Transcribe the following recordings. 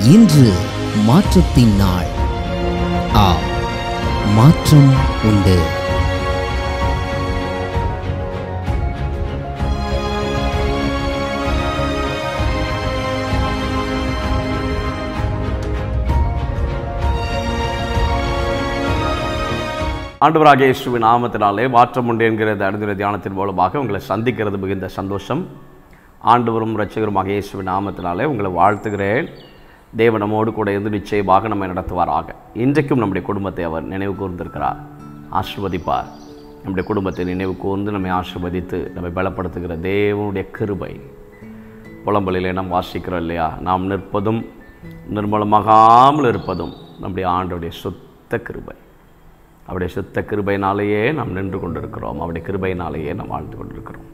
இன்று மாற்றத்தின் நாள் ஆ மாற்றம் உண்டு ஆண்டவராகிய இயேசுவின் நாமத்தினாலே மாற்றம் உண்டு என்கிற இந்த அனுதின தியானத்தின் மூலமாக உங்களை சந்திக்கிறது மிகுந்த சந்தோஷம் ஆண்டவரும் இரட்சகருமாக இயேசுவின் நாமத்தினாலே உங்களை வாழ்த்துகிறேன் தேவன் நம்மோடு கூட இருந்து நிச்சயமாக நம்மை நடத்துவாராக இன்றைக்கும் நம்முடைய குடும்பத்தை அவர் நினைவு கூர்ந்திருக்கிறார் ஆசிர்வதிப்பார் நம்முடைய குடும்பத்தை நினைவு கூர்ந்து நம்மை ஆசிர்வதித்து நம்மை பலப்படுத்துகிற தேவனுடைய கிருபை புலம்பலிலே நாம் வாசிக்கிறோம் இல்லையா நாம் நிற்பதும் நிர்மலமாகாமல் இருப்பதும் நம்முடைய ஆண்டோடைய சுத்த கிருபை அவருடைய சுத்த கிருபையினாலேயே நாம் நின்று கொண்டிருக்கிறோம் அவருடைய கிருபையினாலேயே நாம் வாழ்ந்து கொண்டிருக்கிறோம்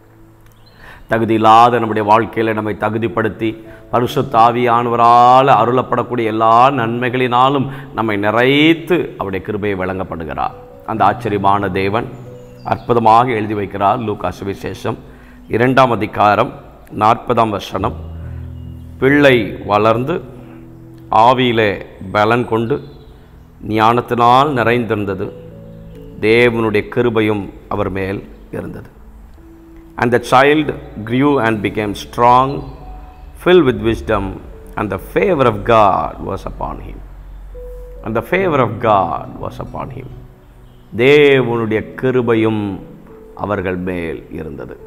தகுதி இல்லாத நம்முடைய வாழ்க்கையில் நம்மை தகுதிப்படுத்தி பரிசுத்த ஆவியானவரால் அருளப்படக்கூடிய எல்லா நன்மைகளினாலும் நம்மை நிறைத்து அவருடைய கிருபையை வழங்கப்படுகிறார் அந்த ஆச்சரியமான தேவன் அற்புதமாக எழுதி வைக்கிறார் லூக்கா சுவிசேஷம் இரண்டாம் அதிகாரம் நாற்பதாம் வசனம் பிள்ளை வளர்ந்து ஆவியிலே பலன் கொண்டு ஞானத்தினால் நிறைந்திருந்தது தேவனுடைய கிருபையும் அவர் மேல் இருந்தது and the child grew and became strong filled with wisdom and the favor of god was upon him and the favor of god was upon him தேவனுடைய கிருபையும் அவர்கள் மேல் இருந்தது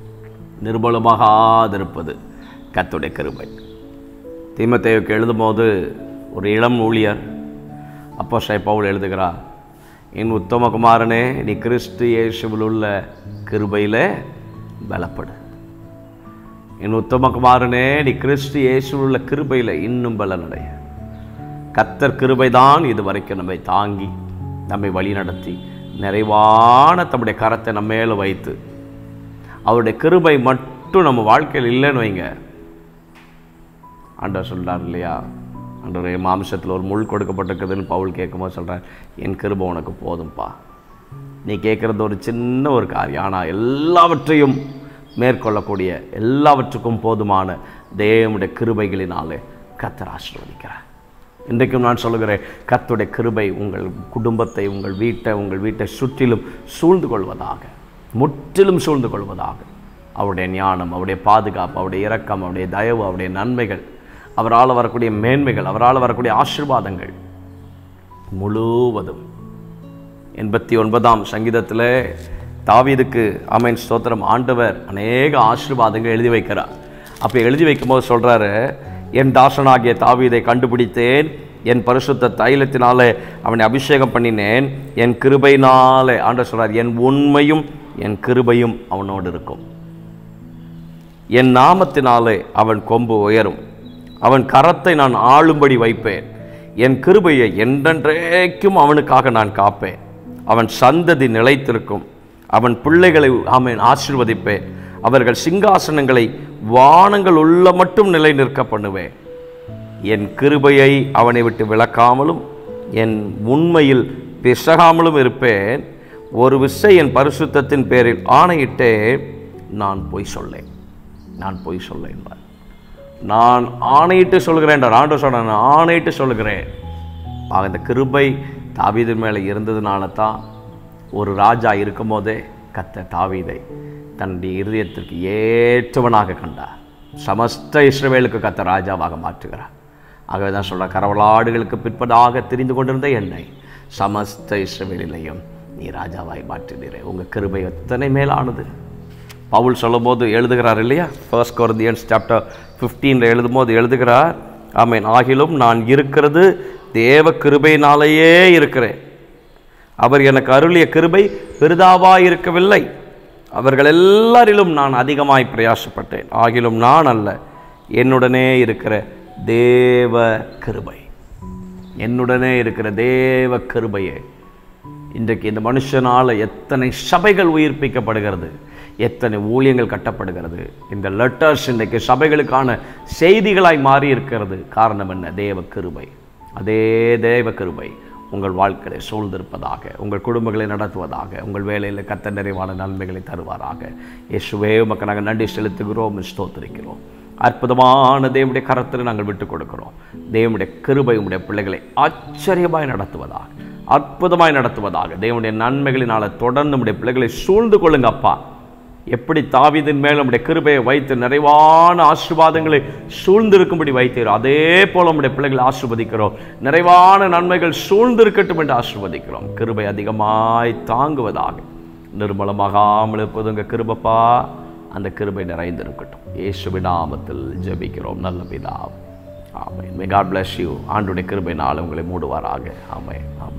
நிர்மலமாகாதிருப்பது கத்துடைய கிருபை தீமத்தேவுக்கு எழுதும்போது ஒரு இளம் ஊழியர் அப்போ பவுல் எழுதுகிறார் என் உத்தமகுமாரனே நீ கிறிஸ்து இயேசுவில் உள்ள கிருபையில் பலப்படு என் உத்தமகுமாரனே நீ கிறிஸ்து இயேசுவில் உள்ள கிருபையில் இன்னும் பலனடைய கத்தர் கிருபைதான் இது வரைக்கும் நம்மை தாங்கி நம்மை வழிநடத்தி நிறைவான தம்முடைய கரத்தை நம்ம மேலே வைத்து அவருடைய கிருபை மட்டும் நம்ம வாழ்க்கையில் இல்லைன்னு வைங்க ஆண்டவர் சொல்கிறார் இல்லையா ஆண்டவரே மாம்சத்தில் ஒரு முள் கொடுக்கப்பட்டிருக்குதுன்னு பவுல் கேட்கும்போது சொல்கிறார் என் கிருபை உனக்கு போதும்ப்பா நீ கேட்குறது ஒரு சின்ன ஒரு காரியம் ஆனால் எல்லாவற்றையும் மேற்கொள்ளக்கூடிய எல்லாவற்றுக்கும் போதுமான தேவனுடைய கிருபைகளினாலே கத்தர் ஆசீர்வதிக்கிறார் இன்றைக்கும் நான் சொல்லுகிறேன் கத்துடைய கிருபை உங்கள் குடும்பத்தை உங்கள் வீட்டை உங்கள் வீட்டை சுற்றிலும் சூழ்ந்து கொள்வதாக முற்றிலும் சூழ்ந்து கொள்வதாக அவருடைய ஞானம் அவருடைய பாதுகாப்பு அவருடைய இரக்கம் அவருடைய தயவு அவருடைய நன்மைகள் அவரால் வரக்கூடிய மேன்மைகள் அவரால் வரக்கூடிய ஆசீர்வாதங்கள் முழுவதும் எண்பத்தி ஒன்பதாம் சங்கீதத்தில் தாவீதுக்கு ஆமேன் ஸ்தோத்திரம் ஆண்டவர் அநேக ஆசீர்வாதங்கள் எழுதி வைக்கிறார் அப்போ எழுதி வைக்கும்போது சொல்கிறாரு என் தாசனாகிய தாவீதை கண்டுபிடித்தேன் என் பரிசுத்த தைலத்தினாலே அவனை அபிஷேகம் பண்ணினேன் என் கிருபையினாலே ஆண்டவர் சொல்கிறார் என் உண்மையும் என் கிருபையும் அவனோடு இருக்கும் என் நாமத்தினாலே அவன் கொம்பு உயரும் அவன் கரத்தை நான் ஆளும்படி வைப்பேன் என் கிருபையை என்றென்றைக்கும் அவனுக்காக நான் காப்பேன் அவன் சந்ததி நிலைத்திருக்கும் அவன் பிள்ளைகளை ஆமேன் ஆசிர்வதிப்பேன் அவர்கள் சிங்காசனங்களை வானங்கள் உள்ள மட்டும் நிலை நிற்க பண்ணுவேன் என் கிருபையை அவனை விட்டு விளக்காமலும் என் உண்மையில் பிசகாமலும் இருப்பேன் ஒரு விசை என் பரிசுத்தத்தின் பேரில் ஆணையிட்டே நான் பொய் சொல்லேன் நான் பொய் சொல்ல என்பார் நான் ஆணையிட்டு சொல்கிறேன் ஆண்டு சொல்ற நான் ஆணையிட்டு சொல்கிறேன் ஆக இந்த கிருபை தாவீதின் மேலே இருந்ததுனால தான் ஒரு ராஜா இருக்கும்போதே கத்த தாவீதை தன்னுடைய இருதயத்திற்கு ஏற்றவனாக கண்டார் சமஸ்த இஸ்ரவேலுக்கு கத்த ராஜாவாக மாற்றுகிறார் ஆகவே தான் சொல்கிற கரவலாடுகளுக்கு பிற்பதாக தெரிந்து கொண்டிருந்த என்னை சமஸ்த இஸ்ரவேலிலையும் நீ ராஜாவாய் மாற்றினீரே உங்கள் கிருபை எத்தனை மேலானது பவுல் சொல்லும்போது எழுதுகிறார் இல்லையா ஃபர்ஸ்ட் கொரிந்தியன்ஸ் சாப்டர் ஃபிஃப்டீனில் எழுதும்போது எழுதுகிறார் ஆமேன் ஆகிலும் நான் இருக்கிறது தேவ கிருபையினாலேயே இருக்கிறேன் அவர் எனக்கு அருளிய கிருபை பெரிதாவாய் இருக்கவில்லை அவர்கள் எல்லாரிலும் நான் அதிகமாய் பிரயாசப்பட்டேன் ஆகிலும் நான் அல்ல என்னுடனே இருக்கிற தேவ கிருபை என்னுடனே இருக்கிற தேவ கிருபையே இன்றைக்கு இந்த மனுஷனால் எத்தனை சபைகள் உயிர்ப்பிக்கப்படுகிறது எத்தனை ஊழியங்கள் கட்டப்படுகிறது இந்த லெட்டர்ஸ் இன்றைக்கு சபைகளுக்கான செய்திகளாய் மாறி இருக்கிறது காரணம் என்ன தேவ கிருபை அதே தேவ கிருபை உங்கள் வாழ்க்கையை சூழ்ந்திருப்பதாக உங்கள் குடும்பங்களை நடத்துவதாக உங்கள் வேலையில் கத்த நிறைவான நன்மைகளை தருவாராக இயேசுவே உமக்கு நாங்கள் நன்றி செலுத்துகிறோம் ஸ்தோத்திரிக்கிறோம் அற்புதமான தேவனுடைய கரத்தில் நாங்கள் விட்டுக் கொடுக்கிறோம் தேவனுடைய கிருபை உடைய பிள்ளைகளை ஆச்சரியமாய் நடத்துவதாக அற்புதமாய் நடத்துவதாக தேவனுடைய நன்மைகளினால தொடர்ந்து நம்முடைய பிள்ளைகளை சூழ்ந்து கொள்ளுங்க அப்பா எப்படி தாவீதின் மேல் நம்முடைய கிருபையை வைத்து நிறைவான ஆசீர்வாதங்களை சூழ்ந்திருக்கும்படி வைத்தீரோ அதே போல நம்முடைய பிள்ளைகளை ஆசீர்வதிக்கிறோம் நிறைவான நன்மைகள் சூழ்ந்திருக்கட்டும் என்று ஆசீர்வதிக்கிறோம் கிருபை அதிகமாய் தாங்குவதாக நிர்மலமாகாமல் இருப்பது உங்கள் கிருபப்பா அந்த கிருபை நிறைந்திருக்கட்டும் இயேசுவின் நாமத்தில் ஜெபிக்கிறோம் நல்ல பிதாவே amen may God bless you ஆண்டுடைய கிருபை நாள் உங்களை மூடுவாராக ஆமென் ஆமென்